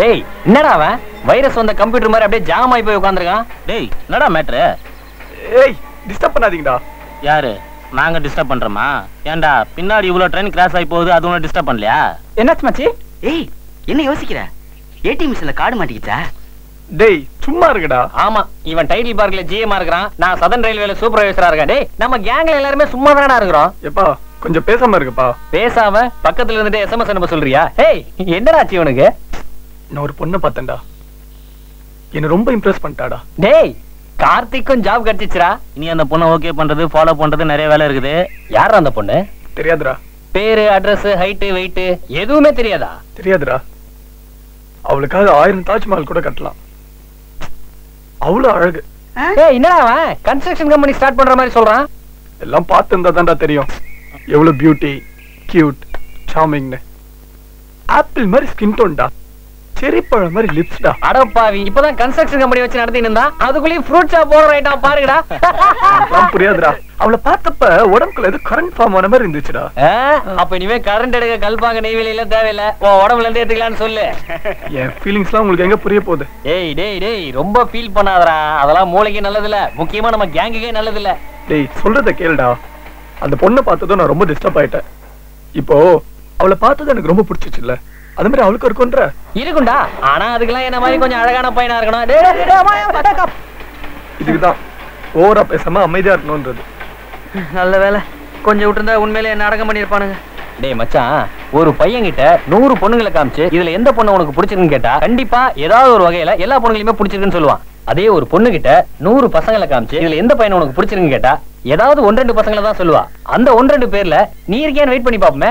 டேய் என்னடா அவன் வைரஸ் வந்த கம்ப்யூட்டர் மாதிரி அப்படியே ஜாம் ஆகி போய் உட்காந்துருக்கான் டேய் என்னடா மேட்ரு ஏய் டிஸ்டர்ப் பண்ணாதீங்கடா யாரு நாங்க டிஸ்டர்ப் பண்றோமா ஏன்டா பின்னாடி இவ்வளவு ட்ரெயின் கிராஸ் ஆகி போகுது அது ஒன்றும் டிஸ்டர்ப் பண்ணலையா என்னாச்சு மச்சி ஏய் என்ன யோசிக்கிற ஏடிஎம் மிஷின்ல கார்டு மாட்டிக்கிச்சா டேய் சும்மா இருங்கடா ஆமா இவன் டைட்டில் பார்க்ல ஜிஎம்ஆ இருக்கிறான் நான் சதன் ரயில்வேல சூப்பர்வைசரா இருக்கேன் டேய் நம்ம கேங்ல எல்லாருமே சும்மா தானடா இருக்கிறோம் எப்பா கொஞ்சம் பேசாம இருக்குப்பா பேசாம பக்கத்துல இருந்துட்டு எஸ்எம்எஸ் அனுப்ப சொல்றியா ஏய் என்னடா ஆச்சு இவனுக்கு நான் ஒரு பொண்ணை பார்த்தேன்டா என்ன ரொம்ப இம்ப்ரெஸ் பண்ணிட்டாடா டேய் கார்த்திக்கும் ஜாப் கிடைச்சிச்சுடா இனி அந்த பொண்ணை ஓகே பண்றது ஃபாலோ பண்றது நிறைய வேலை இருக்குது யாரா அந்த பொண்ணு தெரியாதுடா பேரு அட்ரஸ் ஹைட்டு வெயிட் எதுவுமே தெரியாதா தெரியாதுடா அவளுக்காக ஆயிரம் தாஜ்மஹால் கூட கட்டலாம் அவ்வளவு அழகு ஏய் என்னடா அவன் கன்ஸ்ட்ரக்ஷன் கம்பெனி ஸ்டார்ட் பண்ற மாதிரி சொல்றான் எல்லாம் பார்த்து இருந்தா தான்டா தெரியும் எவ்வளவு பியூட்டி கியூட் சாமிங்னு ஆப்பிள் மாதிரி ஸ்கின் டோன்டா செரி பழம் மாதிரி லிப்ஸ்டா அடப்பாவி இப்பதான் கன்ஸ்ட்ரக்ஷன் கம்பெனி வச்சு நடத்திட்டு இருந்தா அதுக்குள்ளேயும் ஃப்ரூட் ஷாப் போற ரைட்டா பாருங்கடா அதெல்லாம் புரியாதுடா அவளை பார்த்தப்ப உடம்புக்குள்ள ஏதோ கரண்ட் ஃபார்ம் ஆன மாதிரி இருந்துச்சுடா ஆ, அப்ப இனிமே கரண்ட் எடுக்க கல்பாங்க நெய்வேலி எல்லாம் தேவையில்ல உன் உடம்புல இருந்து எடுத்துக்கலாம்னு சொல்லு என் ஃபீலிங்ஸ்லாம் உங்களுக்கு எங்க புரிய போகுது டேய் டேய் டேய் ரொம்ப ஃபீல் பண்ணாதடா அதெல்லாம் மூளைக்கு நல்லது இல்ல முக்கியமா நம்ம கேங்குக்கே நல்லது இல்ல டேய் சொல்றத கேளுடா அந்த பொண்ணை பார்த்ததும் நான் ரொம்ப டிஸ்டர்ப் ஆயிட்டேன் இப்போ அவளை பார்த்தது எனக்கு ரொம்ப பிடிச்சிச்சுல்ல அது மாதிரி அவளுக்கு இருக்குன்ற இருக்கும்டா ஆனா அதுக்கெல்லாம் என்ன மாதிரி கொஞ்சம் அழகான பையனா இருக்கணும் டேய், டேய், டேய், அம்மா, அம்மா, அக்கா. இதுக்குதான் ஓவரா பேசாம அமைதியா இருக்கணும்ன்றது நல்ல வேலை கொஞ்சம் விட்டுருந்தா உண்மையிலே என்ன அடக்கம் பண்ணிருப்பானுங்க டேய் மச்சான் ஒரு பையன் கிட்ட நூறு பொண்ணுங்களை காமிச்சு இதுல எந்த பொண்ணு உனக்கு பிடிச்சிருக்குன்னு கேட்டா கண்டிப்பா ஏதாவது ஒரு வகையில எல்லா பொண்ணுங்களுமே பிடிச்சிருக்குன்னு சொல்லுவான் அதே ஒரு பொண்ணு கிட்ட நூறு பசங்களை காமிச்சு இதுல எந்த பையனை உனக்கு பிடிச்சிருக்குன்னு கேட்டா ஏதாவது ஒன்று ரெண்டு பசங்களை தான் சொல்லுவா அந்த ஒன்று ரெண்டு பேர்ல நீ இருக்கேன்னு வெயிட் பண்ணி பாப்போமே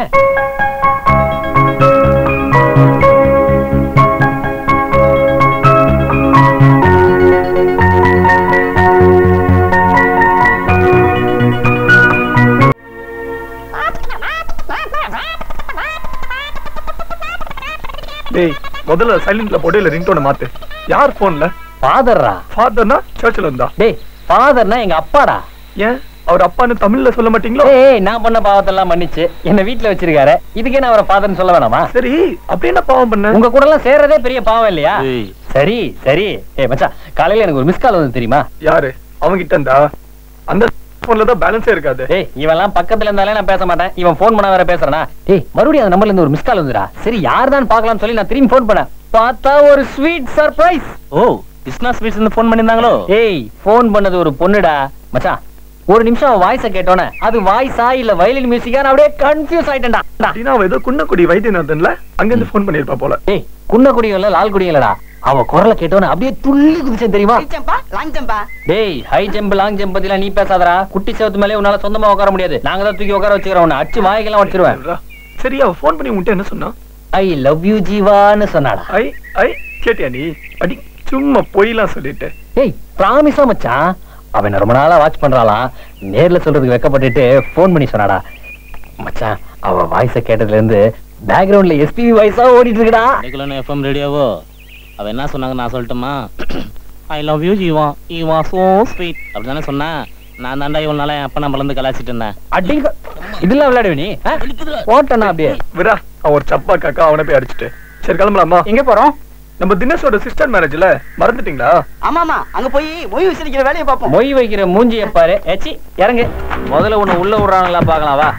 டேய் முதல்ல சைலண்ட்ல போட்டு இல்ல ரிங்டோனை மாத்து யார் போன்ல ஃபாதர்ரா ஃபாதர்னா சர்ச்சில் இருந்தா டேய் ஃபாதர்னா எங்க அப்பாடா ஏன் அவர் அப்பான்னு தமிழ்ல சொல்ல மாட்டீங்களோ ஏய் நான் பண்ண பாவத்தெல்லாம் மன்னிச்சு என்ன வீட்ல வச்சிருக்காரு இதுக்கே நான் அவரை ஃபாதர்னு சொல்ல வேணாமா சரி அப்படி என்ன பாவம் பண்ண உங்க கூட எல்லாம் சேர்றதே பெரிய பாவம் இல்லையா ஏய். சரி சரி ஏய் மச்சான் காலையில எனக்கு ஒரு மிஸ் கால் வந்து தெரியுமா யாரு அவங்க கிட்ட இருந்தா அந்த போன்ல தான் பேலன்ஸே இருக்காது ஏய் இவெல்லாம் பக்கத்துல இருந்தாலே நான் பேச மாட்டேன் இவன் ஃபோன் பண்ண வேற பேசுறானா ஏய் மறுபடியும் அந்த நம்பர்ல இருந்து ஒரு மிஸ் கால் வந்துடா சரி யார் தான் பார்க்கலாம்னு சொல்லி நான் திரும்பி ஃபோன் பண்ணேன் பார்த்தா ஒரு ஸ்வீட் சர்ப்ரைஸ் ஓ கிருஷ்ணா ஸ்வீட்ஸ் இருந்து ஃபோன் பண்ணியிருந்தாங்களோ ஏய் ஃபோன் பண்ணது ஒரு பொண்ணுடா மச்சான் ஒரு நிமிஷம் அவன் வாய்ஸ கேட்டோன்னே அது வாய்ஸா இல்ல வயலின் மியூசிக்கா நான் அப்படியே கன்ஃபியூஸ் ஆயிட்டேன்டா அப்படின்னா அவ ஏதோ குன்னக்குடி வைத்தியநாதன்ல அங்க இருந்து போன் பண்ணிருப்பா போல ஏய் குன்னக்குடியும் இல்ல லால் குடியும் இல்லடா அவ குரலை கேட்டோன்னே அப்படியே துள்ளி குதிச்சேன் தெரியுமா ஜம்பா லாங் ஜம்பா டேய் ஹை ஜம்ப் லாங் ஜம்ப் பத்திலாம் நீ பேசாதடா குட்டி செவத்து மேலே உன்னால சொந்தமா உட்கார முடியாது நாங்க தான் தூக்கி உட்கார வச்சுக்கிறோம் உன்னை அடிச்சு வாய்க்கெல்லாம் வச்சிருவேன் சரி அவ போன் பண்ணி உன்கிட்ட என்ன சொன்னா ஐ லவ் யூ ஜீவான்னு சொன்னாடா ஐ ஐ கேட்டியா நீ அடி சும்மா பொய்லாம் சொல்லிட்டு ஏய் ப்ராமிஸா மச்சான் அவன் என்ன ரொம்ப நாளா வாட்ச் பண்றாளாம் நேர்ல சொல்றதுக்கு வெக்கப்பட்டுட்டு ஃபோன் பண்ணி சொன்னாடா மச்சான் அவ வாய்ஸ கேட்டதுல இருந்து பேக்ரவுண்ட்ல எஸ்பிவி வாய்ஸா ஓடிட்டு இருக்குடா அன்னைக்குள்ள எஃப்எம் ரேடியோவோ அவ என்ன சொன்னாங்க நான் சொல்லட்டுமா ஐ லவ் யூ ஜீவா ஈவா சோ ஸ்வீட் அப்படிதானே சொன்னா நான் தாண்டா இவ்வளவு நாளா என் அப்பா நான் மறந்து கலாச்சிட்டு இருந்தேன் அடிங்க இதெல்லாம் விளையாடுவே நீ ஆ? ஓட்டனா அப்படியே விரா அவன் ஒரு சப்பா காக்கா அவனை போய் அடிச்சுட்டு சரி கிளம்பலாமா எங்க போறோம் நம்ம தினேஷோட சிஸ்டர் மேரேஜ்ல மறந்துட்டீங்களா ஆமா ஆமா அங்க போய் மொய் விசிரிக்கிற வேலையை பார்ப்போம் மொய் வைக்கிற மூஞ்சிய பாரு ஏச்சி இறங்கு முதல்ல உன்னை உள்ள விடுறாங்களா பார்க்கலாம் வா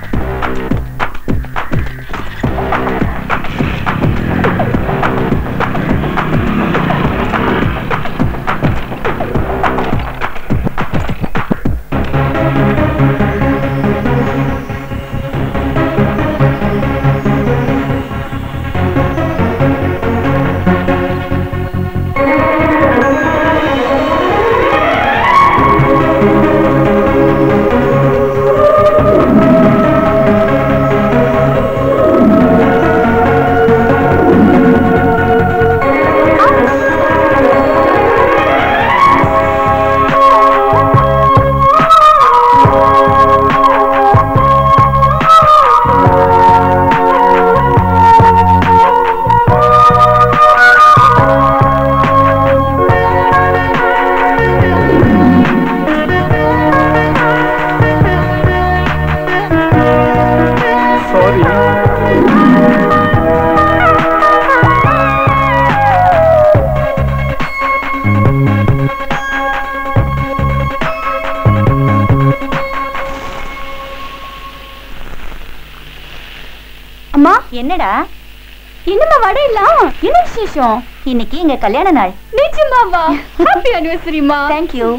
அம்மா என்னடா என்னம்மா வடை இல்ல என்ன விசேஷம் இன்னைக்கு எங்க கல்யாண நாள் நிச்சயமாவா ஹாப்பி அனிவர்சரிமா தேங்க்யூ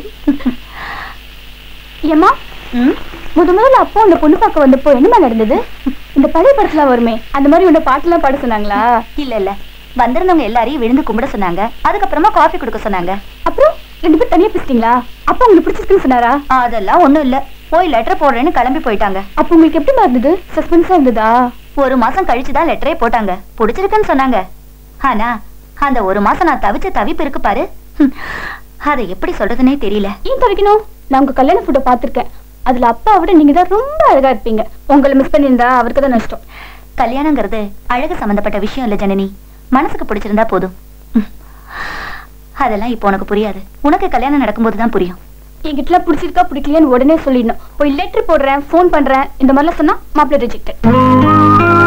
ஏம்மா முத முதல்ல அப்போ அந்த பொண்ணு பார்க்க வந்தப்போ என்னமா நடந்தது இந்த பழைய படத்துல வருமே அந்த மாதிரி உன்னை பாட்டுலாம் பாட சொன்னாங்களா இல்ல இல்ல வந்திருந்தவங்க எல்லாரையும் விழுந்து கும்பிட சொன்னாங்க அதுக்கப்புறமா காஃபி கொடுக்க சொன்னாங்க அப்புறம் ரெண்டு பேரும் தனியா பேசிட்டீங்களா அப்பா உங்களுக்கு பிடிச்சிருக்குன்னு சொன்னாரா அதெல்லாம் ஒண்ணும் இல்ல போய் லெட்டர் போடுறேன்னு கிளம்பி போயிட்டாங்க அப்போ உங்களுக்கு எப்படி இருந்தது சஸ்பென்ஸா இருந்ததா ஒரு மாசம் கழிச்சு தான் லெட்டரே போட்டாங்க பிடிச்சிருக்குன்னு சொன்னாங்க ஆனா அந்த ஒரு மாசம் நான் தவிச்ச தவிப்பு இருக்கு பாரு ஹம், அதை எப்படி சொல்றதுனே தெரியல ஏன் தவிக்கணும் நான் உங்க கல்யாண போட்டோ பார்த்திருக்கேன் அதுல அப்பா விட நீங்க தான் ரொம்ப அழகா இருப்பீங்க உங்களை மிஸ் பண்ணியிருந்தா அவருக்கு தான் நஷ்டம் கல்யாணங்கிறது அழகு சம்பந்தப்பட்ட விஷயம் இல்ல ஜனனி மனசுக்கு பிடிச்சிருந்தா போதும் ம். அதெல்லாம் இப்போ உனக்கு புரியாது உனக்கு கல்யாணம் நடக்கும்போது தான் புரியும் என்கிட்ட பிடிச்சிருக்கா பிடிக்கலையான்னு உடனே சொல்லிடணும் போய் லெட்டர் போடுறேன் ஃபோன் பண்றேன் இந்த மாதிரிலாம் சொன்னா மாப்பிள்ளை ரிஜெக்டட்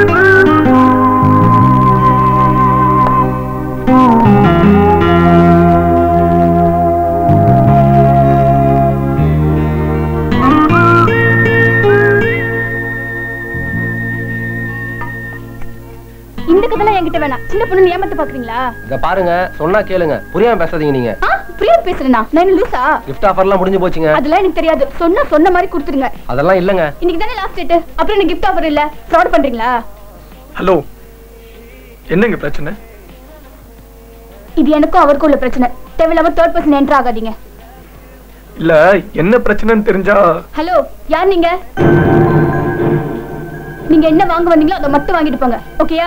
இந்த கதைலாம் என்கிட்ட வேணாம் சின்ன பொண்ணு ஏமாத்து பாக்குறீங்களா இங்க பாருங்க சொன்னா கேளுங்க புரியாம பேசாதீங்க நீங்க ஆ புரியா பேசுறேனா நான் என்ன லூசா கிஃப்ட் ஆஃபர்லாம் முடிஞ்சு போச்சுங்க அதெல்லாம் எனக்கு தெரியாது சொன்னா சொன்ன மாதிரி கொடுத்துருங்க அதெல்லாம் இல்லங்க இன்னைக்கு தானே லாஸ்ட் டேட் அப்புறம் எனக்கு கிஃப்ட் ஆஃபர் இல்ல ஃப்ராட் பண்றீங்களா ஹலோ என்னங்க பிரச்சனை இது எனக்கும் அவருக்கும் உள்ள பிரச்சனை தேவையில்லாம தேர்ட் பர்சன் என்டர் ஆகாதீங்க இல்ல என்ன பிரச்சனைன்னு தெரிஞ்சா ஹலோ யார் நீங்க நீங்க என்ன வாங்க வந்தீங்களோ அதை மட்டும் வாங்கிட்டு போங்க ஓகேயா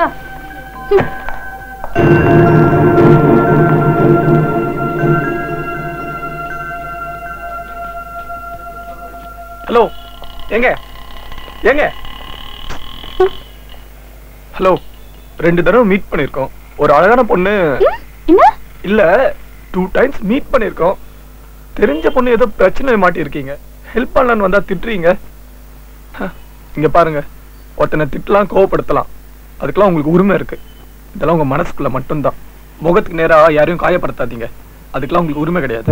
ஹலோ எங்க எங்க ஹலோ ரெண்டு தடவை மீட் பண்ணிருக்கோம் ஒரு அழகான பொண்ணு என்ன இல்ல டூ டைம்ஸ் மீட் பண்ணிருக்கோம் தெரிஞ்ச பொண்ணு ஏதோ பிரச்சனை மாட்டியிருக்கீங்க ஹெல்ப் பண்ணலான்னு வந்தா திட்டுறீங்க ஹ, இங்க பாருங்க ஒருத்தனை திட்டலாம் கோவப்படுத்தலாம் அதுக்கெல்லாம் உங்களுக்கு உரிமை இருக்கு இதெல்லாம் உங்க மனசுக்குள்ள மட்டும்தான் முகத்துக்கு நேரா யாரையும் காயப்படுத்தாதீங்க அதுக்கெல்லாம் உங்களுக்கு உரிமை கிடையாது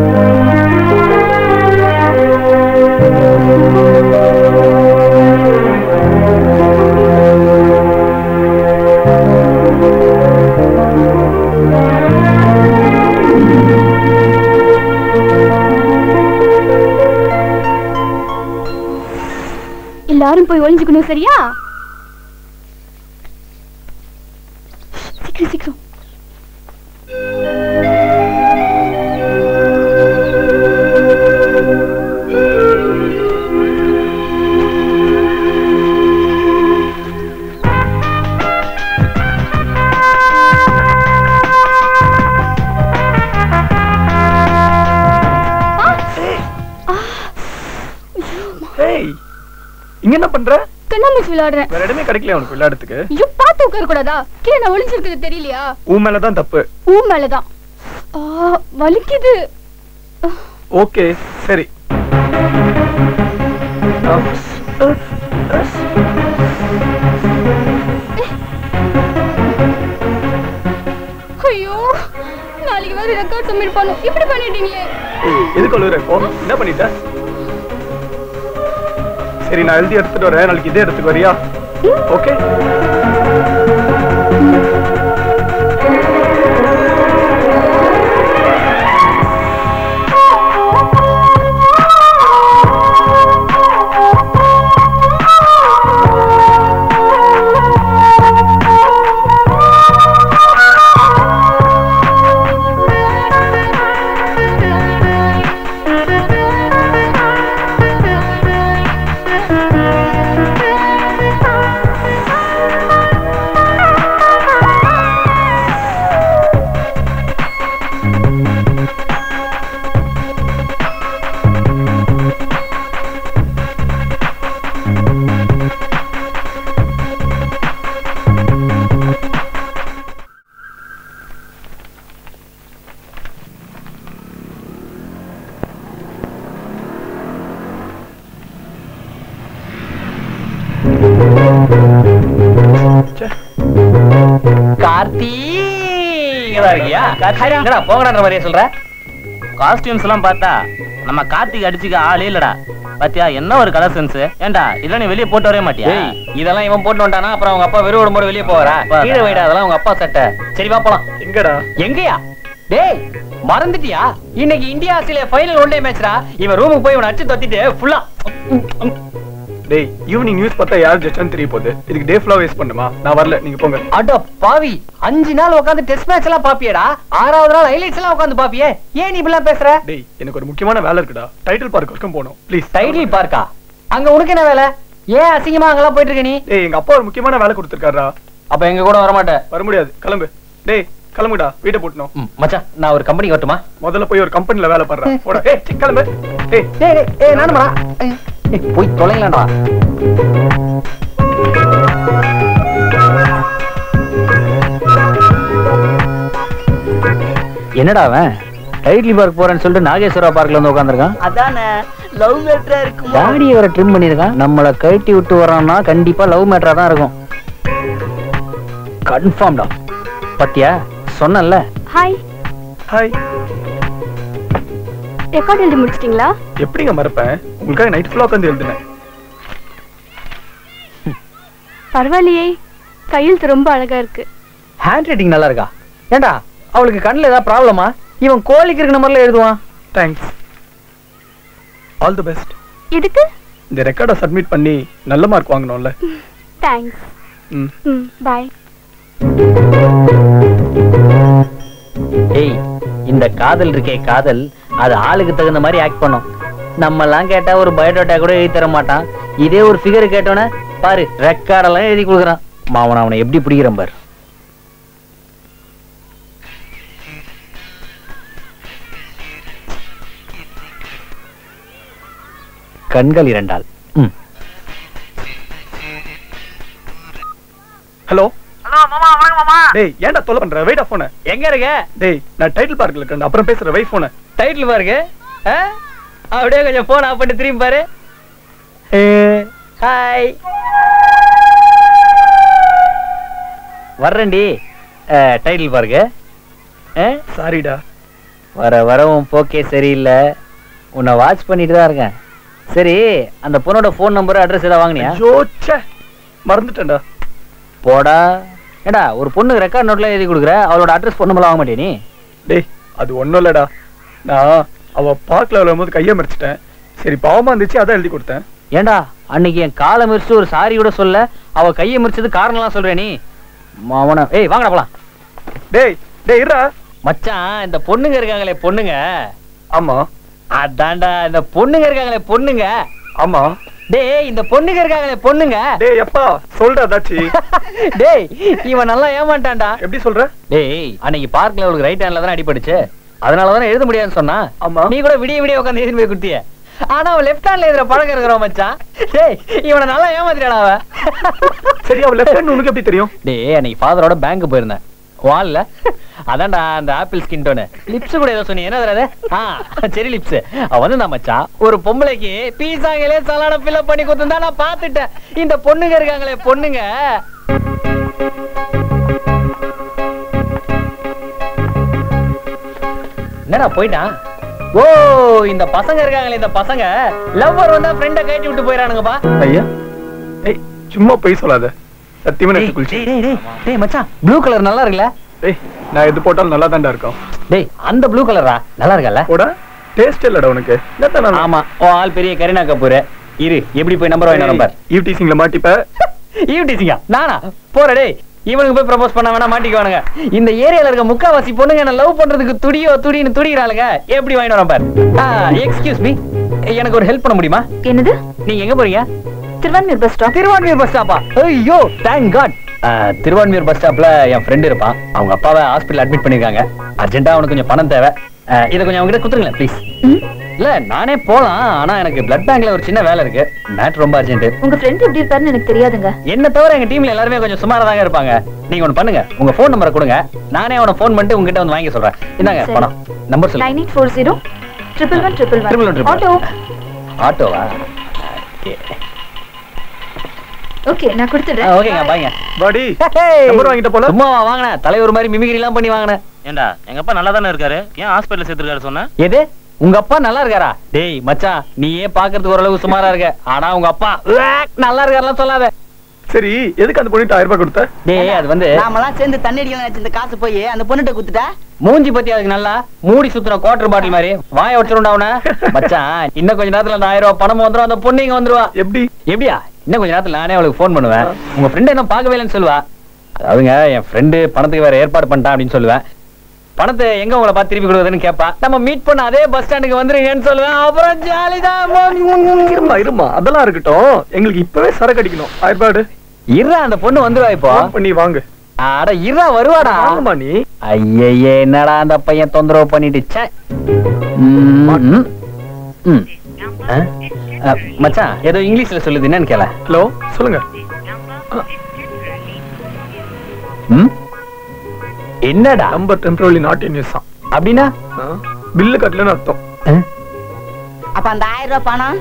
எல்லாரும் போய் ஒளிஞ்சுக்கணும் சரியா சீக்கிரம் சீக்கிரம் ஏய் இங்க என்ன பண்ற கண்ணாமூச்சி விளையாடுறேன் வேற இடமே கிடைக்கல உனக்கு விளையாடுறதுக்கு ஐயோ பார்த்து உட்கார கூடாதா கீழே நான் ஒளிஞ்சிருக்கிறது தெரியலையா உன் மேலதான் தப்பு ஊ மேலதான் ஆ, வலிக்குது ஓகே சரி ஆ. ஐயோ நாளைக்கு வேற ரெக்கார்ட் சப்மிட் பண்ணும் இப்படி பண்ணிட்டீங்களே ஏய், எதுக்கு அழுகுற இப்போ என்ன பண்ணிட்ட சரி நான் எழுதி எடுத்துட்டு வரேன் நாளைக்கு இதே இடத்துக்கு வரியா ஓகே கார்த்தி இங்கதான் இருக்கியா என்னடா போங்கடான்ற மாதிரியே சொல்ற காஸ்டியூம்ஸ் எல்லாம் பார்த்தா நம்ம கார்த்திக் அடிச்சுக்க ஆளே இல்லடா பாத்தியா என்ன ஒரு கலர் சென்ஸ் ஏன்டா இதெல்லாம் நீ வெளியே போட்டு வரவே மாட்டியா ஏய் இதெல்லாம் இவன் போட்டு வந்தானா அப்புறம் அவங்க அப்பா வெறும் உடம்போட வெளியே போவாரா வா. கீழே வைடா அதெல்லாம் உங்க அப்பா சட்டை சரி வா போலாம் எங்கடா எங்கயா டேய் மறந்துட்டியா இன்னைக்கு India Australia final one day மேட்ச்டா இவன் ரூமுக்கு போய் இவனை அடிச்சு தொத்திட்டு ஃபுல்லா டேய் ஈவினிங் நியூஸ் பார்த்தா யார் ஜெயிச்சான்னு தெரிய போகுது இதுக்கு டே ஃபுல்லா வேஸ்ட் பண்ணுமா நான் வரல நீங்க போங்க அட பாவி அஞ்சு நாள் உட்காந்து டெஸ்ட் மேட்ச் எல்லாம் பாப்பியேடா ஆறாவது நாள் ஹைலைட்ஸ் எல்லாம் உட்காந்து பாப்பியே ஏன் நீ இப்படிலாம் பேசுற டேய் எனக்கு ஒரு முக்கியமான வேலை இருக்குடா டைட்டில் பார்க் வரைக்கும் போகணும் ப்ளீஸ் டைட்டில் பார்க்கா அங்க உனக்கு என்ன வேலை ஏன் அசிங்கமா அங்கெல்லாம் போயிட்டு இருக்க நீ டேய் எங்க அப்பா ஒரு முக்கியமான வேலை கொடுத்துருக்காரா அப்ப எங்க கூட வர மாட்டேன் வர முடியாது கிளம்பு டேய் கிளம்புடா வீட்டை போட்டணும் ம், மச்சான் நான் ஒரு கம்பெனி வரட்டுமா முதல்ல போய் ஒரு கம்பெனில வேலை பண்றேன் போடா ஏய் சீ, கிளம்பு ஏய் டேய் டேய் ஏய் நானுமா போய் தொலைங்களாடா என்னடா அவன் டைட்லி பார்க் போறேன்னு சொல்லிட்டு நாகேஸ்வரா பார்க்ல வந்து உட்காந்துருக்கான் அதானே லவ் மேட்டரா இருக்குமா தாடியை வர ட்ரிம் பண்ணிருக்கான் நம்மள கழட்டி விட்டு வரான்னா கண்டிப்பா லவ் மேட்டரா தான் இருக்கும் கன்ஃபார்ம்டா பத்தியா சொன்னேன்ல ஹாய் ஹாய் ரெக்கார்ட் எழுதி முடிச்சிட்டீங்களா எப்படிங்க மறப்பேன் உங்களுக்காக நைட் ஃபுல்லா உட்காந்து எழுதினேன் பரவாயில்லையே கையெழுத்து ரொம்ப அழகா இருக்கு ஹேண்ட் ரைட்டிங் நல்லா இருக்கா ஏண்டா அவளுக்கு கண்ணுல ஏதாவது ப்ராப்ளமா இவன் கோழிக்கு இருக்கிற மாதிரில எழுதுவான் தேங்க்ஸ் ஆல் தி பெஸ்ட் எதுக்கு இந்த ரெக்கார்டை சப்மிட் பண்ணி நல்ல மார்க் வாங்கணும்ல தேங்க்ஸ் ம் ம் பாய் ஏய் இந்த காதல் இருக்கே காதல் அது ஆளுக்கு தகுந்த மாதிரி ஆக்ட் பண்ணும் நம்ம எல்லாம் கேட்டா ஒரு பயோடேட்டா கூட எழுதி தர மாட்டான் இதே ஒரு ஃபிகர் கேட்டோன்னே பாரு ரெக்கார்டெல்லாம் எழுதி கொடுக்குறான் மாவன் அவனை எப்படி பிடிக்கிறான் பாரு கண்கள் இரண்டால் ம் ஹலோ ஹலோ மாமா வணக்கம் மாமா டேய் ஏன்டா தொலை பண்ற வெயிட் போன எங்க இருக்க டேய் நான் டைட்டில் பார்க்ல இருக்கேன் அப்புறம் பேசுற வை போன டைட்டில் பாருங்க ஆ? அப்படியே கொஞ்சம் போன் ஆஃப் பண்ணி திரும்பி பாரு ஹாய் வர்றேன்டி டைட்டில் பாருங்க ஆ? சாரிடா வர வர உன் போக்கே சரியில்லை உன்னை வாட்ச் பண்ணிட்டு தான் இருக்கேன் சரி அந்த பொண்ணோட ஃபோன் நம்பர் அட்ரஸ் ஏதாவது வாங்கினியா ஐயோ ச்சே மறந்துட்டேன்டா போடா ஏடா ஒரு பொண்ணுக்கு ரெக்கார்ட் நோட்ல எழுதி கொடுக்குற அவளோட அட்ரஸ் ஃபோன் நம்பர் வாங்க மாட்டே நீ டேய் அது ஒண்ணும் இல்லடா நான் அவ பார்க்ல விழும்போது கையை மறிச்சிட்டேன் சரி பாவமா இருந்துச்சு அதான் எழுதி கொடுத்தேன் ஏண்டா அன்னைக்கு என் காலை மிரிச்சு ஒரு சாரி கூட சொல்ல அவ கையை மிரிச்சது காரணம்லாம் சொல்ற நீ மாவன ஏய் வாங்கடா போலாம் டேய் டேய் இருடா மச்சான் இந்த பொண்ணுங்க இருக்காங்களே பொண்ணுங்க ஆமா அதான்டா இந்த பொண்ணுங்க இருக்காங்களே பொண்ணுங்க ஆமா டேய் இந்த பொண்ணுங்க இருக்காங்களே பொண்ணுங்க டேய் எப்பா சொல்றா தாச்சி டேய் இவன் நல்லா ஏமாட்டான்டா எப்படி சொல்ற டேய் அன்னைக்கு பார்க்ல அவளுக்கு ரைட் ஹேண்ட்ல தான் அடிபட்டுச்சு அதனால தானே எழுத முடியாதுன்னு சொன்னா ஆமா. நீ கூட விடிய விடிய உட்காந்து எழுதி போய் குடுத்திய ஆனா அவன் லெஃப்ட் ஹேண்ட்ல எழுதுற பழக்கம் இருக்கிறோம் மச்சான் டேய் இவனை நல்லா ஏமாத்திட்டாடா அவன் சரி அவ லெஃப்ட் ஹேண்ட் உனக்கு எப்படி தெரியும் டேய் அன்னைக்கு ஃபாதரோட பேங்க் போயிருந்தேன் வால்ல அதான்டா அந்த ஆப்பிள் ஸ்கின் டோனு லிப்ஸ் கூட ஏதோ சொன்னீங்க என்ன அது ஆ செரி லிப்ஸ் அவ வந்து நான் மச்சான் ஒரு பொம்பளைக்கு பீஸாங்களே சலாட ஃபில்அப் பண்ணி கொடுத்துருந்தா நான் பார்த்துட்டேன் இந்த பொண்ணுங்க இருக்காங்களே பொண்ணுங்க என்னடா போயிட்டான் ஓ இந்த பசங்க இருக்காங்களே இந்த பசங்க லவ்வர் வந்தா ஃப்ரெண்ட கட்டி விட்டு போயிடானுங்கப்பா ஐயா ஏய் சும்மா போய் சொல்லாத சத்தியமா எடுத்து குளிச்சு டேய் டேய் டேய் டேய் மச்சான் ப்ளூ கலர் நல்லா இருக்குல்ல டேய் நான் எது போட்டாலும் நல்லா தான்டா இருக்கும் டேய் அந்த ப்ளூ கலரா நல்லா இருக்கல்ல கூட டேஸ்ட் இல்லடா உனக்கு என்னத்தான் நான் ஆமா ஓ ஆள் பெரிய கரீனா கபூர் இரு எப்படி போய் நம்பர் வாங்கின நம்பர் ஈவ் டீசிங்ல மாட்டிப்ப ஈவ் டீசிங்கா நானா போற டேய் இவனுக்கு போய் ப்ரப்போஸ் பண்ண வேணா மாட்டிக்குவானுங்க இந்த ஏரியால இருக்க முக்காவாசி பொண்ணுங்க என்ன லவ் பண்றதுக்கு துடியோ துடின்னு துடிக்கிறாளுங்க எப்படி வாங்கின நம்பர் எக்ஸ்கியூஸ் மீ எனக்கு ஒரு ஹெல்ப் பண்ண முடியுமா என்னது நீங்க எங்க போறீங்க Thiruvanmiyur bus stop Thiruvanmiyur bus ஸ்டாப்பா ஐயோ தேங்க் காட் திருவான்மியூர் பஸ் ஸ்டாப்ல என் ஃப்ரெண்ட் இருப்பான் அவங்க அப்பாவை ஹாஸ்பிடல் அட்மிட் பண்ணிருக்காங்க அர்ஜென்ட்டா அவனுக்கு கொஞ்சம் பணம் தேவை அஹ், இதை கொஞ்சம் அவங்க கிட்ட குடுத்துருங்களேன் ப்ளீஸ் இல்ல நானே போலாம் ஆனா எனக்கு பிளட் பேங்க்ல ஒரு சின்ன வேலை இருக்கு மேட் ரொம்ப அர்ஜென்ட் உங்க ஃப்ரெண்ட் எப்படி இருப்பாருன்னு எனக்கு தெரியாதுங்க என்ன தவிர எங்க டீம்ல எல்லாருமே கொஞ்சம் சுமாரா தாங்க இருப்பாங்க நீங்க ஒண்ணு பண்ணுங்க உங்க ஃபோன் நம்பரை கொடுங்க நானே அவனை ஃபோன் பண்ணிட்டு உங்ககிட்ட வந்து வாங்கி சொல்றேன் இந்தாங்க சரி. பணம் நம்பர் சொல்லுங்க nine eight four zero triple one triple Triple one, one triple one. Auto ஆட்டோவா ஓகே நான் கொடுத்துடுறேன் ஓகேங்க பாய்ங்க பாடி நம்பர் வாங்கிட்ட போல சும்மா வாங்கினேன் தலைவர் மாதிரி மிமிகிரி எல்லாம் பண்ணி வாங்கினேன் ஏண்டா எங்க அப்பா நல்லா தானே இருக்காரு ஏன் ஹாஸ்பிட்டல் சேர்த்திருக்காரு சொன்ன எது உங்க அப்பா நல்லா இருக்காரா டேய் மச்சான் நீயே பாக்குறதுக்கு ஓரளவுக்கு சுமாரா இருக்க ஆனா உங்க அப்பா உவ்வாக், நல்லா இருக்காருலாம் சொல்லாத சரி எதுக்கு அந்த பொண்ணுட்டு ஆயிரம் ரூபாய் கொடுத்த டேய் அது வந்து நாமெல்லாம் சேர்ந்து தண்ணி அடிக்கலாம் நினைச்ச இந்த காசு போய் அந்த பொண்ணுகிட்ட குத்துட்டா மூஞ்சி பத்தி அதுக்கு நல்லா மூடி சுத்துற குவார்டர் பாட்டில் மாதிரி வாய வச்சிருண்டா அவன மச்சான் இன்னும் கொஞ்ச நேரத்துல அந்த ஆயிரம் ரூபாய் பணம் வந்துரும் அந்த பொண்ணு இங்க வந்துருவா எப்படி எப்படியா இன்னும் கொஞ்ச நேரத்துல நானே அவளுக்கு ஃபோன் பண்ணுவேன் உங்க ஃப்ரெண்ட் என்ன பார்க்கவே இல்லைன்னு சொல்லுவா அதாவதுங்க என் ஃப்ரெண்டு பணத்துக்கு வேற ஏற்பாடு பண்ணிட்டான் அப்படின்னு சொல்லுவேன் பணத்தை எங்க உங்களை பார்த்து திருப்பி கொடுக்குறதுன்னு கேப்பா நம்ம மீட் பண்ண அதே பஸ் ஸ்டாண்டுக்கு வந்துருங்கன்னு சொல்லுவேன் அப்புறம் ஜாலிதான் இருமா இருமா அதெல்லாம் இருக்கட்டும் எங்களுக்கு இப்பவே சரக்கு அடிக்கணும் ஆயிரம் ரூபாய் எடு. இருடா அந்த பொண்ணு வந்துருவா இப்போ ஃபோன் பண்ணி வாங்க அட இருடா வருவாடா வாங்கம்மா நீ ஐயையே என்னடா அந்த பையன் தொந்தரவு பண்ணிட்டு ச்சே. ம், ம், ம். ஆ? ஆ, மச்சான் ஏதோ இங்கிலீஷ்ல சொல்லுது என்னன்னு கேள ஹலோ சொல்லுங்க ம்? என்னடா number temporary not in use அப்படின்னா பில்லு கட்டலன்னு அர்த்தம் ஆ? அப்ப அந்த ஆயிரம் ரூபாய் பணம்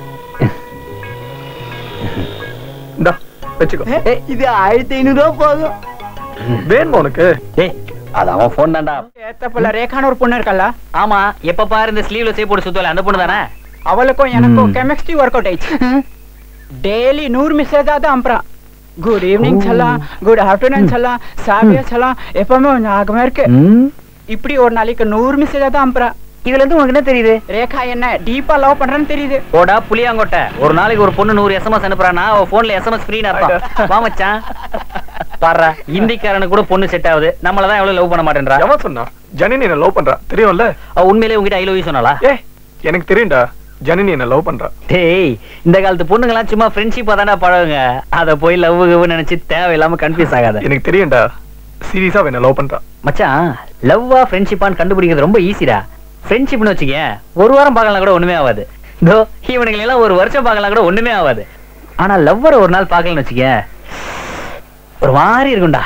இந்தா வச்சுக்கோ இது ஆயிரத்தி ஐநூறு ரூபாய் போதும் வேணுமா உனக்கு டேய் அது அவன் போன் தான்டா ஏத்தப்பல ரேகான்னு ஒரு பொண்ணு இருக்கல்ல ஆமா எப்ப பாரு இந்த ஸ்லீவ்ல சே போட்டு சுத்தல அந்த பொண்ணு தானே அவளுக்கும் எனக்கும் ம். கெமிஸ்ட்ரி ஒர்க் அவுட் ஆயிடுச்சு டெய்லி நூறு மெசேஜ் தான் அனுப்புறான் குட் ஈவினிங் சொல்லலாம் குட் ஆஃப்டர்நூன் சொல்லலாம் சாவியா சொல்லலாம் எப்பவுமே ஞாபகமா இருக்கு ம்? இப்படி ஒரு நாளைக்கு நூறு மெசேஜ் தான் அனுப்புறான் இதுல இருந்து உனக்கு என்ன தெரியுது ரேகா என்ன டீப்பா லவ் பண்றேன்னு தெரியுது போடா புளியாங்கொட்டை ஒரு நாளைக்கு ஒரு பொண்ணு நூறு எஸ்எம்எஸ் அனுப்புறானா அவ போன்ல எஸ்எம்எஸ் ஃப்ரீன்னு அர்த்தம் வா மச்சான் பாரு இந்திக்காரனுக்கு கூட பொண்ணு செட் ஆகுது நம்மள தான் எவ்வளவு லவ் பண்ண மாட்டேன்றா எவன் சொன்னா ஜனனி என்ன லவ் பண்றா தெரியும்ல அவ உண்மையிலேயே உங்ககிட்ட ஐ லவ் யூ சொன்னாளா ஏ எனக்கு தெரியும்டா ஜனனி என்ன லவ் பண்றா டேய் இந்த காலத்து பொண்ணுங்கலாம் சும்மா ஃப்ரெண்ட்ஷிப்பா தானே பழகுங்க அத போய் லவ் கவ் நினைச்சு தேவையில்லாம கன்ஃபியூஸ் ஆகாத எனக்கு தெரியும்டா சீரியஸா என்ன லவ் பண்றா மச்சான் லவ்வா ஃப்ரெண்ட்ஷிப்பான்னு கண்டுபிடிக்கிறது ரொம்ப ஈஸிடா ஃப்ரெண்ட்ஷிப்னு வச்சுக்கேன் ஒரு வாரம் பார்க்கலாம் கூட ஒண்ணுமே ஆகாது இதோ இவனுங்களை எல்லாம் ஒரு வருஷம் பார்க்கலாம் கூட ஒண்ணுமே ஆகாது ஆனா லவ்வரை ஒரு நாள் பார்க்கலன்னு வச்சுக்கேன் ஒரு மாதிரி இருக்கும்டா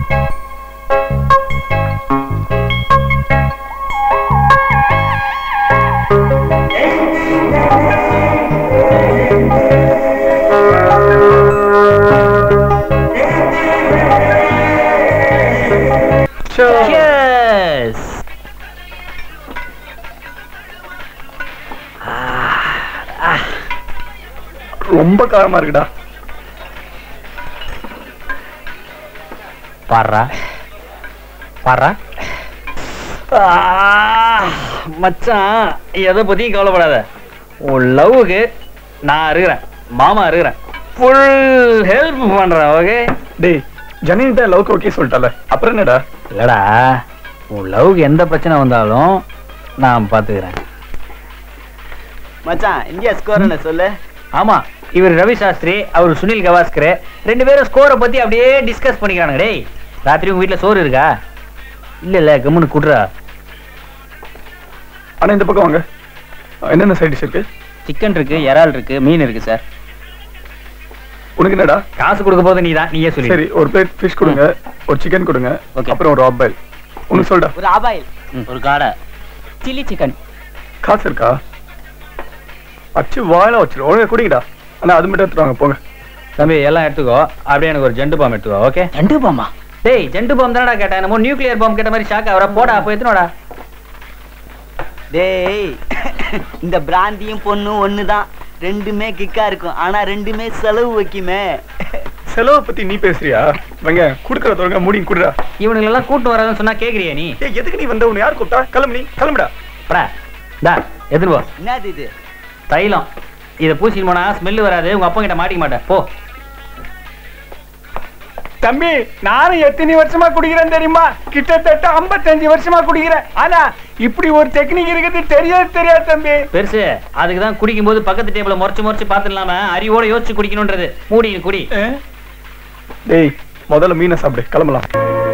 Cheers. ரொம்ப காரமா இருக்குடா பாடுறா பாடுறா மச்சான் எதை பத்தியும் கவலைப்படாத உன் லவ்வுக்கு நான் இருக்கிறேன் மாமா இருக்கிறேன் ஃபுல் ஹெல்ப் பண்றேன் ஓகே டேய் ஜனனி தான் லவ்க்கு ஓகே சொல்லிட்டால அப்புறம் என்னடா இல்லடா உன் லவ்வுக்கு எந்த பிரச்சனை வந்தாலும் நான் பாத்துக்கிறேன் மச்சான் இந்தியா ஸ்கோர் என்ன சொல்லு ஆமா இவர் ரவி சாஸ்திரி அவர் சுனில் கவாஸ்கர் ரெண்டு பேரும் ஸ்கோரை பத்தி அப்படியே டிஸ்கஸ் பண்ணிக்கிறானுங்க டேய் ராத்திரி உங்க வீட்ல சோறு இருக்கா இல்ல இல்ல கம்முன்னு குடுறா ஆனா இந்த பக்கம் வாங்க என்னென்ன சைட் டிஷ் இருக்கு சிக்கன் இருக்கு இறால் இருக்கு மீன் இருக்கு சார் உனக்கு என்னடா காசு கொடுக்க போது நீதான் நீயே சொல்லி சரி ஒரு பிளேட் ஃபிஷ் கொடுங்க ஒரு சிக்கன் கொடுங்க Okay. அப்புறம் ஒரு ஆப்பாயில் உனக்கு சொல்டா ஒரு ஆபாயில் ஒரு காடை சில்லி சிக்கன் காசு இருக்கா அச்சு வாயில வச்சிரு ஒழுங்கா குடிங்கடா ஆனா அது மட்டும் எடுத்துட்டு வாங்க போங்க தம்பி எல்லாம் எடுத்துக்கோ அப்படியே எனக்கு ஒரு ஜெண்டு பாம் எடுத்துக்கோ ஓகே ரெண்டு பாமா டேய் ஜெண்டு பாம் தானடா கேட்டேன் என்னமோ நியூக்ளியர் பாம் கேட்ட மாதிரி ஷாக் அவரா போடா போய் எத்தனோடா டேய் இந்த பிராந்தியும் பொண்ணும் ஒண்ணுதான் ரெண்டுமே கிக்கா இருக்கும் ஆனா ரெண்டுமே செலவு வைக்குமே செலவை பத்தி நீ பேசுறியா வெங்க குடுக்கற தொடங்க முடியும் குடுறா இவனுங்க எல்லாம் கூட்டு வராதுன்னு சொன்னா கேக்குறியா நீ ஏய் எதுக்கு நீ வந்த உன்னை யார் கூப்பிட்டா கிளம்பு நீ கிளம்புடா படா டா எடுத்துட்டு போ என்னது இது தைலம் இதை பூசிட்டு போனா ஸ்மெல் வராது உங்க அப்பா கிட்ட மாட்டிக்க மாட்டேன் போ தம்பி நானும் எத்தனை வருஷமா குடிக்கிறேன் தெரியுமா கிட்டத்தட்ட 55 வருஷமா குடிக்கிறேன் ஆனா இப்படி ஒரு டெக்னிக் இருக்குது தெரியாது தெரியாது தம்பி பெருசு அதுக்கு தான் குடிக்கும் போது பக்கத்து டேபிள முறைச்சு முறைச்சு பார்த்துடலாம அறிவோட யோசிச்சு குடிக்கணும்ன்றது மூடி குடி டேய் முதல்ல மீனை சாப்பிடு கிளம்பலாம்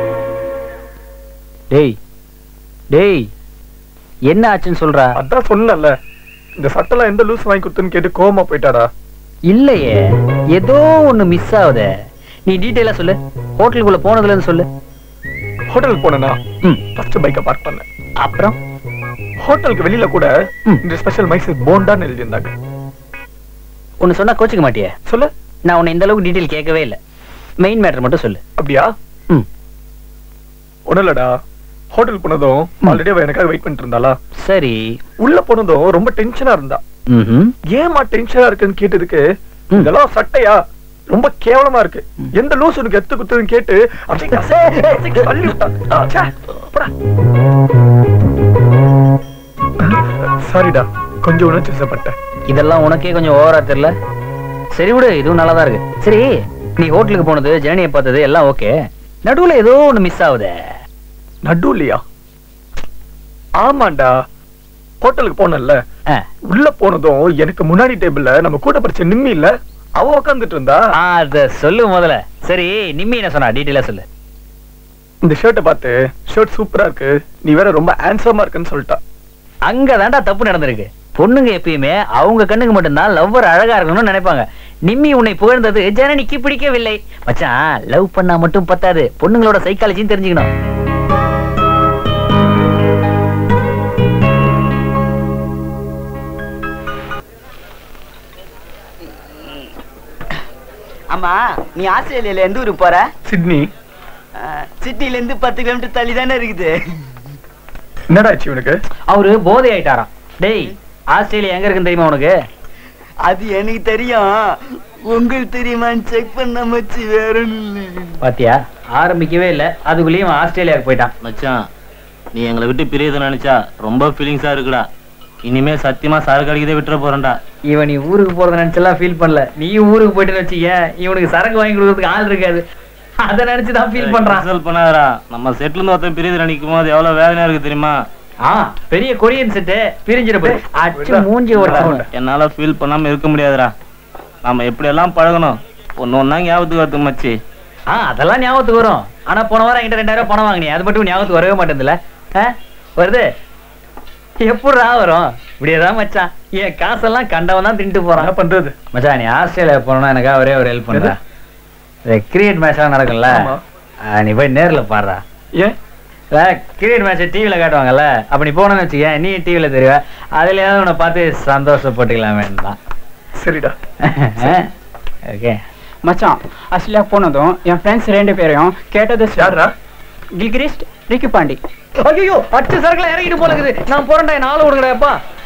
டேய் டேய் என்ன ஆச்சுன்னு சொல்றா அதான் சொன்னல இந்த சட்டெல்லாம் எந்த லூஸ் வாங்கி கொடுத்துன்னு கேட்டு கோவமா போயிட்டாடா இல்லையே ஏதோ ஒண்ணு மிஸ் ஆகுதே நீ டீட்டெயிலா சொல்லு ஹோட்டலுக்குள்ள போனதுல இருந்து சொல்லு ஹோட்டலுக்கு போனேனா ம் ஃபர்ஸ்ட் பைக்கை பார்க் பண்ணேன் அப்புறம் ஹோட்டலுக்கு வெளியில கூட ம். இந்த ஸ்பெஷல் மைசூர் போண்டான்னு எழுதியிருந்தாங்க ஒன்னு சொன்னா கோச்சுக்க மாட்டியே சொல்லு நான் உன்னை இந்த அளவுக்கு டீட்டெயில் கேட்கவே இல்லை மெயின் மேட்டர் மட்டும் சொல்லு அப்படியா ம் ஒண்ணும் இல்லடா ஹோட்டல் போனதும் ஆல்ரெடி அவ எனக்காக வெயிட் பண்ணிட்டு இருந்தாளா சரி உள்ள போனதும் ரொம்ப டென்ஷனா இருந்தா ம்ஹும். ஏமா டென்ஷனா இருக்குன்னு கேட்டதுக்கு இதெல்லாம் சட்டையா ரொம்ப கேவலமா இருக்கு எந்த லூஸ் உனக்கு எத்து குத்துதுன்னு கேட்டு அப்படியே கசே, கசே, தள்ளி விட்டா. ஆ, ச்சே, போடா. சாரிடா கொஞ்சம் உணர்ச்சி வசப்பட்டேன் இதெல்லாம் உனக்கே கொஞ்சம் ஓவரா தெரியல சரி விடு இதுவும் நல்லா தான் இருக்கு சரி நீ ஹோட்டலுக்கு போனது ஜேர்னியை பார்த்தது எல்லாம் ஓகே நடுவுல ஏதோ ஒண்ணு மிஸ் ஆகுதே நடுவுலையா ஆமாண்டா ஹோட்டலுக்கு போனல ஆ. உள்ள போனதும் எனக்கு முன்னாடி டேபிள்ல நம்ம கூட படிச்ச நிம்மி இல்ல அவ உட்காந்துட்டு இருந்தா ஆ, அத சொல்லு முதல்ல சரி நிம்மி என்ன சொன்னா டீட்டெயிலா சொல்லு இந்த ஷர்ட்டை பார்த்து ஷர்ட் சூப்பரா இருக்கு நீ வேற ரொம்ப ஹேண்ட்ஸமா இருக்குன்னு சொல்லிட்டா அங்கதான்டா தப்பு நடந்திருக்கு பொண்ணுங்க எப்பயுமே அவங்க கண்ணுக்கு மட்டும்தான் லவ்வர் அழகா இருக்கணும்னு நினைப்பாங்க நிம்மி உன்னை புகழ்ந்தது ஜனனிக்கு பிடிக்கவில்லை மச்சான் லவ் பண்ணா மட்டும் பத்தாது பொண்ணுங்களோட சைக்காலஜின்னு தெரிஞ்சுக்கணும் ஆமா நீ ஆஸ்திரேலியால எந்த ஊருக்கு போற சிட்னி அஹ், சிட்டில இருந்து பத்து கிலோமீட்டர் தள்ளி தானே இருக்குது என்னடா ஆச்சு இவனுக்கு அவரு போதை ஆயிட்டாராம் டேய் ஆஸ்திரேலியா எங்க இருக்குன்னு தெரியுமா உனக்கு அது எனக்கு தெரியும் உங்களுக்கு தெரியுமான்னு செக் பண்ண மச்சி வேற ஒண்ணும் இல்ல. பாத்தியா ஆரம்பிக்கவே இல்ல அதுக்குள்ளேயும் அவன் ஆஸ்திரேலியாவுக்கு போயிட்டான் மச்சான் நீ எங்களை விட்டு பிரியதை நினைச்சா ரொம்ப ஃபீலிங்ஸா இருக்குடா இனிமே சத்தியமா சரக்கு அடிக்கதே விட்டுற போறேன்டா இவன் நீ ஊருக்கு போறத நினைச்செல்லாம் ஃபீல் பண்ணல நீ ஊருக்கு போயிட்டு வச்சுக்க இவனுக்கு சரக்கு வாங்கி கொடுக்கறதுக்கு ஆள் இருக்காது அத நினைச்சு தான் ஃபீல் பண்றான் Cancel பண்ணாதடா நம்ம செட்ல இருந்து ஒருத்தன் பிரியதை நினைக்கும் போது எவ்வளவு வேதனையா இருக்கு தெரியுமா ஆ பெரிய கொரியன் செட்டு பிரிஞ்சிட போய் அச்சு மூஞ்சி ஒரு என்னால ஃபீல் பண்ணாம இருக்க முடியாதுடா நாம எப்படி எல்லாம் பழகணும் ஒன்னு ஒன்னா ஞாபகத்துக்கு வருது மச்சி ஆ அதெல்லாம் ஞாபகத்துக்கு வரும் ஆனா போன வாரம் என்கிட்ட ரெண்டாயிரம் பணம் வாங்கினீ அது மட்டும் ஞாபகத்துக்கு வரவே மாட்டேங்குதுல ஆ? வருது எப்படிடா வரும் இப்படியேதான் மச்சான் என் காசெல்லாம் கண்டவன் தான் தின்ட்டு போறான் என்ன பண்றது மச்சான் நீ ஆஸ்திரேலியா போனா எனக்கா ஒரே ஒரு ஹெல்ப் பண்ற கிரிக்கெட் மேட்ச் எல்லாம் நடக்கும்ல ஆமா. ஆ, நீ போய் நேர்ல பாடுறா ஏன் கிரிக்கெட் மேட்ச் டிவில காட்டுவாங்கல்ல அப்ப நீ போனேன்னு வச்சுக்க நீ டிவில தெரிவ அதுலயாவது உன்னை பார்த்து சந்தோஷப்பட்டுக்கலாம் வேண்டாம் சரிடா ஓகே மச்சான் ஆஸ்திரேலியா போனதும் என் ஃப்ரெண்ட்ஸ் ரெண்டு பேரையும் கேட்டது யாருடா கில்கிரிஸ்ட் ரிக்கி பாண்டி ஐயோ அச்சு சரக்குல இறங்கிட்டு போல இருக்குது நான் போறேன்டா என் ஆளு விடுங்கடா அப்பா